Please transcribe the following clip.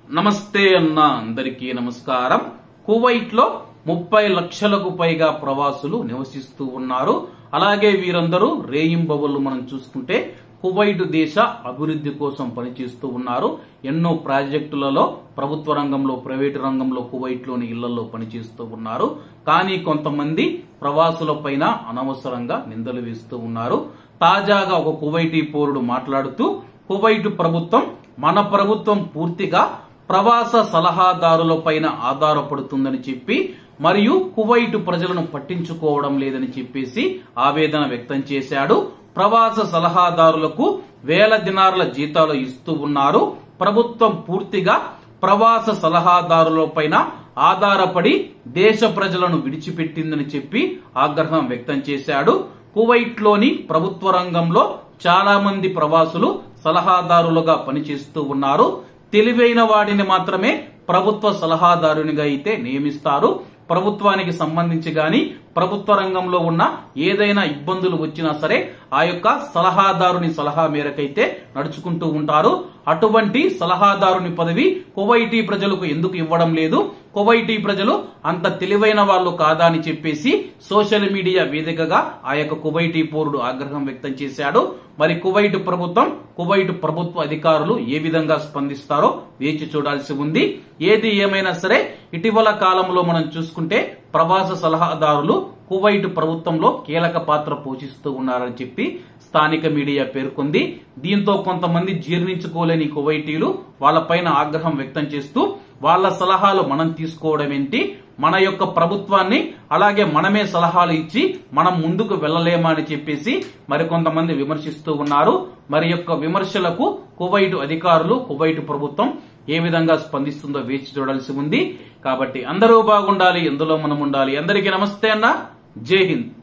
నమస్తే అన్న అందరికీ నమస్కారం కువైట్ లో ముప్పై లక్షలకు పైగా ప్రవాసులు నివసిస్తూ ఉన్నారు అలాగే వీరందరూ రేయింబవళ్ళు మనం చూసుకుంటే కువైట్ దేశ అభివృద్ధి కోసం పనిచేస్తూ ఉన్నారు ఎన్నో ప్రాజెక్టులలో ప్రభుత్వ రంగంలో ప్రైవేటు రంగంలో కువైట్ లోని ఇళ్లలో పనిచేస్తూ ఉన్నారు కానీ కొంతమంది ప్రవాసుల పైన అనవసరంగా నిందలు వేస్తూ ఉన్నారు తాజాగా ఒక కువైటీ పౌరుడు మాట్లాడుతూ కువైట్ ప్రభుత్వం మన ప్రభుత్వం పూర్తిగా ప్రవాస సలహాదారుల పైన ఆధారపడుతుందని చెప్పి మరియు కువైట్ ప్రజలను పట్టించుకోవడం లేదని చెప్పేసి ఆవేదన వ్యక్తం చేశాడు ప్రవాస సలహాదారులకు వేల దినారుల జీతాలు ఇస్తూ ఉన్నారు ప్రభుత్వం పూర్తిగా ప్రవాస సలహాదారుల పైన ఆధారపడి దేశ ప్రజలను విడిచిపెట్టిందని చెప్పి ఆగ్రహం వ్యక్తం చేశాడు కువైట్ లోని ప్రభుత్వ రంగంలో చాలా మంది ప్రవాసులు సలహాదారులుగా పనిచేస్తూ ఉన్నారు తెలివైన వాడిని మాత్రమే ప్రభుత్వ సలహాదారునిగా అయితే నియమిస్తారు ప్రభుత్వానికి సంబంధించి గాని ప్రభుత్వ రంగంలో ఉన్న ఏదైనా ఇబ్బందులు వచ్చినా సరే ఆ యొక్క సలహాదారుని సలహా మేరకైతే నడుచుకుంటూ ఉంటారు అటువంటి సలహాదారుని పదవి కువైటీ ప్రజలకు ఎందుకు ఇవ్వడం లేదు కువైటీ ప్రజలు అంత తెలివైన వాళ్ళు కాదా అని చెప్పేసి సోషల్ మీడియా వేదికగా ఆ యొక్క కువైటీ పౌరుడు ఆగ్రహం వ్యక్తం చేశాడు మరి కువైట్ ప్రభుత్వం కువైట్ ప్రభుత్వ అధికారులు ఏ విధంగా స్పందిస్తారో వేచి చూడాల్సి ఉంది ఏది ఏమైనా సరే ఇటీవల కాలంలో మనం చూసుకుంటే ప్రవాస సలహాదారులు కువైట్ ప్రభుత్వంలో కీలక పాత్ర పోషిస్తూ ఉన్నారని చెప్పి స్థానిక మీడియా పేర్కొంది దీంతో కొంతమంది జీర్ణించుకోలేని కువైటీలు వాళ్ళపైన ఆగ్రహం వ్యక్తం చేస్తూ వాళ్ళ సలహాలు మనం తీసుకోవడం ఏంటి మన యొక్క ప్రభుత్వాన్ని అలాగే మనమే సలహాలు ఇచ్చి మనం ముందుకు వెళ్ళలేమా అని చెప్పేసి మరికొంతమంది విమర్శిస్తూ ఉన్నారు మరి యొక్క విమర్శలకు కువైట్ అధికారులు కువైట్ ప్రభుత్వం ఏ విధంగా స్పందిస్తుందో వేచి చూడాల్సి ఉంది కాబట్టి అందరూ బాగుండాలి ఎందులో మనం ఉండాలి అందరికీ నమస్తే అన్న జై హింద్